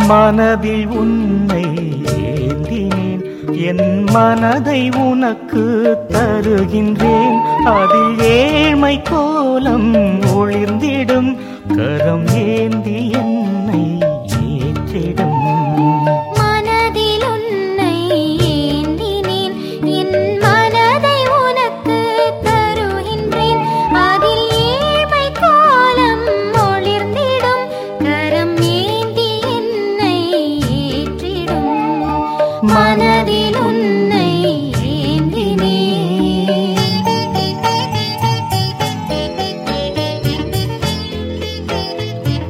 மனதில் உன்னை ஏந்தினேன் என் மனதை உனக்கு தருகின்றேன் அதில் ஏழ்மை கோலம் ஒளிர்ந்திடும் கரம் ஏந்தி என்னை ஏற்றிடும் மனதில் உன்னை ஏந்தினேன் என் மனதை உனக்கு தருகின்றேன் அதில் ஏழ்மை கோலம் ஒளிர்ந்திடும் கரம் ஏந்தி என்னை ஏற்றிடும் மனதில் உன்னை ஏந்தினேன்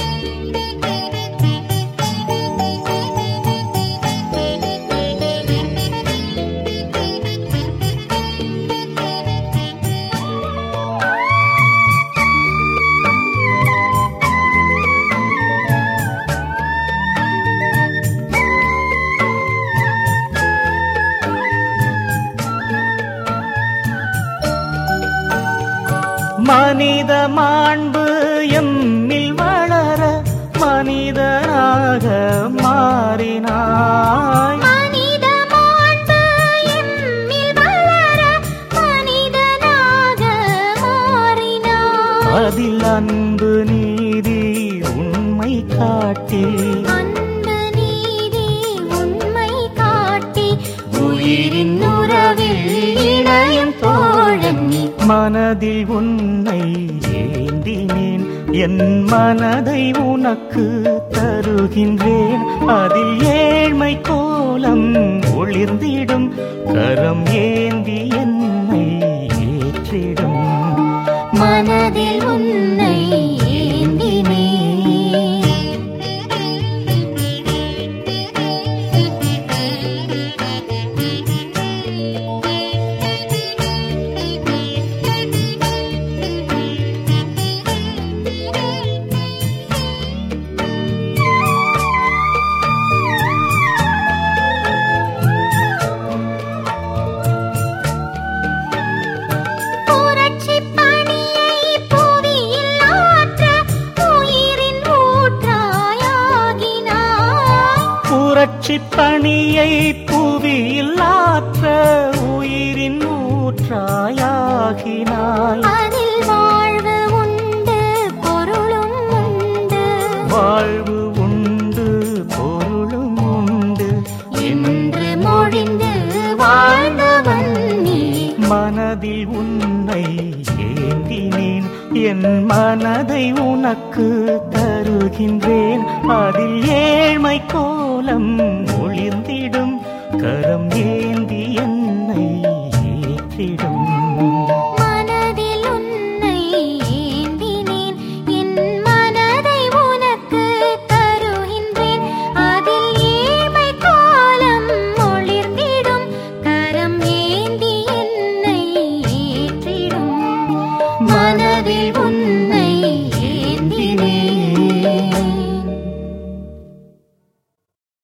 மனித மாண்பு எம்மில் வளர மனிதனாக மாறினாய் மனித மாண்பு எம்மில் வளர மனிதனாக மாறினாய். அதில் அன்பு நீதி உண்மை காட்டி அன்பு நீதி உண்மை காட்டி உயிரின் உறவில் இணையும் தோழன் நீ. மனதில் உன்னை ஏந்தினேன் என் மனதை உனக்கு தருகின்றேன் அதில் ஏழ்மை கோலம் ஒளிர்ந்திடும் கரம் ஏந்தி என்னை ஏற்றிடும் மனதில் உன்னை ஏந்தினேன் புரட்சிப் பணியை புவியில் ஆற்ற உயிரின் ஊற்றாயாகினாய். புரட்சி பணியை புவியில் ஆற்ற உயிரின் ஊற்றாயாகினாய் அதில் வாழ்வு உண்டு பொருளும் உண்டு வாழ்வு உண்டு பொருளும் உண்டு என்று மொழிந்து வாழ்ந்தவன் நீ மனதில் உன்னை ஏந்தினேன் என் மனதை உனக்கு தருகின்றேன் அதில் ஏழ்மை கோலம்